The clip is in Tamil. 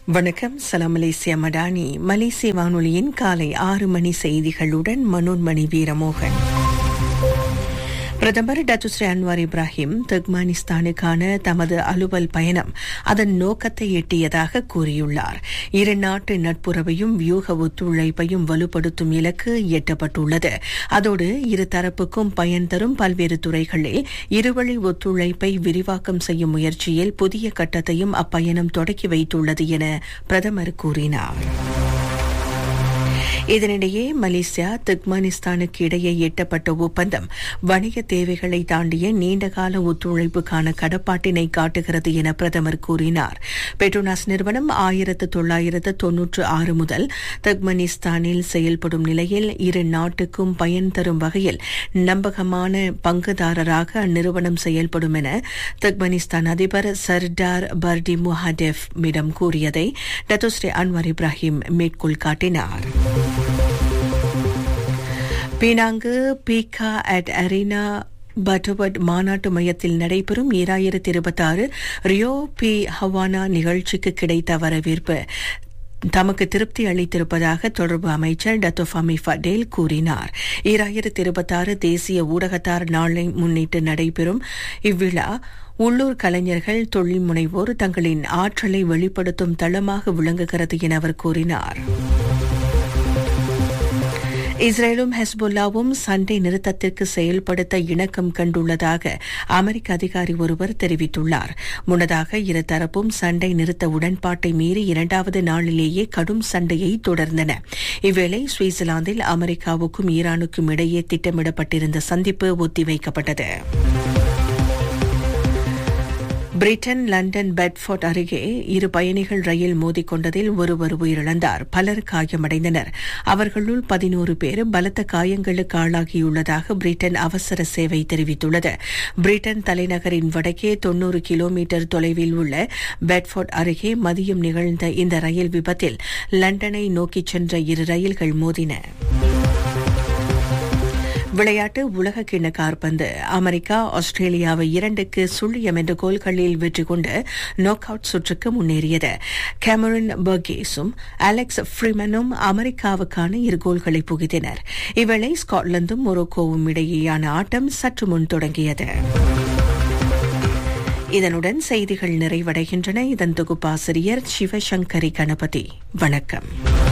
வணக்கம் சலாம் மலேசியா மடானி மலேசிய வானொலியின் காலை ஆறு மணி செய்திகளுடன் மனோன்மணி வீரமோகன் பிரதமர் டத்துஸ்ரீ அன்வார் இப்ராஹிம் துர்க்மானிஸ்தானுக்கான தமது அலுவல் பயணம் அதன் நோக்கத்தை எட்டியதாக கூறியுள்ளார் இரு நாட்டு நட்புறவையும் வியூக ஒத்துழைப்பையும் வலுப்படுத்தும் இலக்கு எட்டப்பட்டுள்ளது அதோடு இரு தரப்புக்கும் பயன் தரும் பல்வேறு துறைகளில் இருவழி ஒத்துழைப்பை விரிவாக்கம் செய்யும் முயற்சியில் புதிய கட்டத்தையும் அப்பயணம் தொடக்கி வைத்துள்ளது என பிரதமர் கூறினார் இதனிடையே மலேசியா துர்க்மானிஸ்தானுக்கு இடையே எட்டப்பட்ட ஒப்பந்தம் வணிக தேவைகளை தாண்டிய நீண்டகால ஒத்துழைப்புக்கான கடப்பாட்டினை காட்டுகிறது என பிரதமர் கூறினார் பெட்ரோனாஸ் நிறுவனம் ஆயிரத்து தொள்ளாயிரத்து தொன்னூற்று ஆறு முதல் துர்க்மனிஸ்தானில் செயல்படும் நிலையில் இரு நாட்டுக்கும் பயன் தரும் வகையில் நம்பகமான பங்குதாரராக அந்நிறுவனம் செயல்படும் என துர்க்மனிஸ்தான் அதிபர் சர்டார் பர்டி முஹாடெஃப் மிடம் கூறியதை டத்தோஸ்ரீ அன்வர் இப்ராஹிம் மேற்கோள் காட்டினார் பீனாங்கு பீகா அட் அரீனா பட்டோபட் மாநாட்டு மையத்தில் நடைபெறும் ஈராயிரத்தி இருபத்தாறு ரியோ பி ஹவானா நிகழ்ச்சிக்கு கிடைத்த வரவேற்பு தமக்கு திருப்தி அளித்திருப்பதாக தொடர்பு அமைச்சர் டத்தோஃபாமி ஃபடேல் கூறினார் ஈராயிரத்தி இருபத்தாறு தேசிய ஊடகத்தார் நாளை முன்னிட்டு நடைபெறும் இவ்விழா உள்ளூர் கலைஞர்கள் தொழில் முனைவோர் தங்களின் ஆற்றலை வெளிப்படுத்தும் தளமாக விளங்குகிறது என அவர் கூறினார் இஸ்ரேலும் ஹெஸ்புல்லாவும் சண்டை நிறுத்தத்திற்கு செயல்படுத்த இணக்கம் கண்டுள்ளதாக அமெரிக்க அதிகாரி ஒருவர் தெரிவித்துள்ளார் முன்னதாக இருதரப்பும் சண்டை நிறுத்த உடன்பாட்டை மீறி இரண்டாவது நாளிலேயே கடும் சண்டையை தொடர்ந்தன இவ்வேளை சுவிட்சர்லாந்தில் அமெரிக்காவுக்கும் ஈரானுக்கும் இடையே திட்டமிடப்பட்டிருந்த சந்திப்பு ஒத்திவைக்கப்பட்டது பிரிட்டன் லண்டன் பெட்ஃபோர்ட் அருகே இரு பயணிகள் ரயில் மோதிக்கொண்டதில் ஒருவர் உயிரிழந்தார் பலர் காயமடைந்தனர் அவர்களுள் பதினோரு பேர் பலத்த காயங்களுக்கு ஆளாகியுள்ளதாக பிரிட்டன் அவசர சேவை தெரிவித்துள்ளது பிரிட்டன் தலைநகரின் வடக்கே தொன்னூறு கிலோமீட்டர் தொலைவில் உள்ள பெட்ஃபோர்ட் அருகே மதியம் நிகழ்ந்த இந்த ரயில் விபத்தில் லண்டனை நோக்கிச் சென்ற இரு ரயில்கள் மோதின விளையாட்டு உலக கிண்ண கார்பந்து அமெரிக்கா ஆஸ்திரேலியாவை இரண்டுக்கு சுழியம் என்ற கோல்களில் வெற்றி கொண்டு நோக் அவுட் சுற்றுக்கு முன்னேறியது கேமரன் பர்கேஸும் அலெக்ஸ் ஃப்ரிமனும் அமெரிக்காவுக்கான இரு கோல்களை புகுத்தினர் இவ்வேளை ஸ்காட்லாந்தும் மொரோக்கோவும் இடையேயான ஆட்டம் சற்று முன் தொடங்கியது இதனுடன் செய்திகள் நிறைவடைகின்றன இதன் தொகுப்பாசிரியர் சிவசங்கரி கணபதி வணக்கம்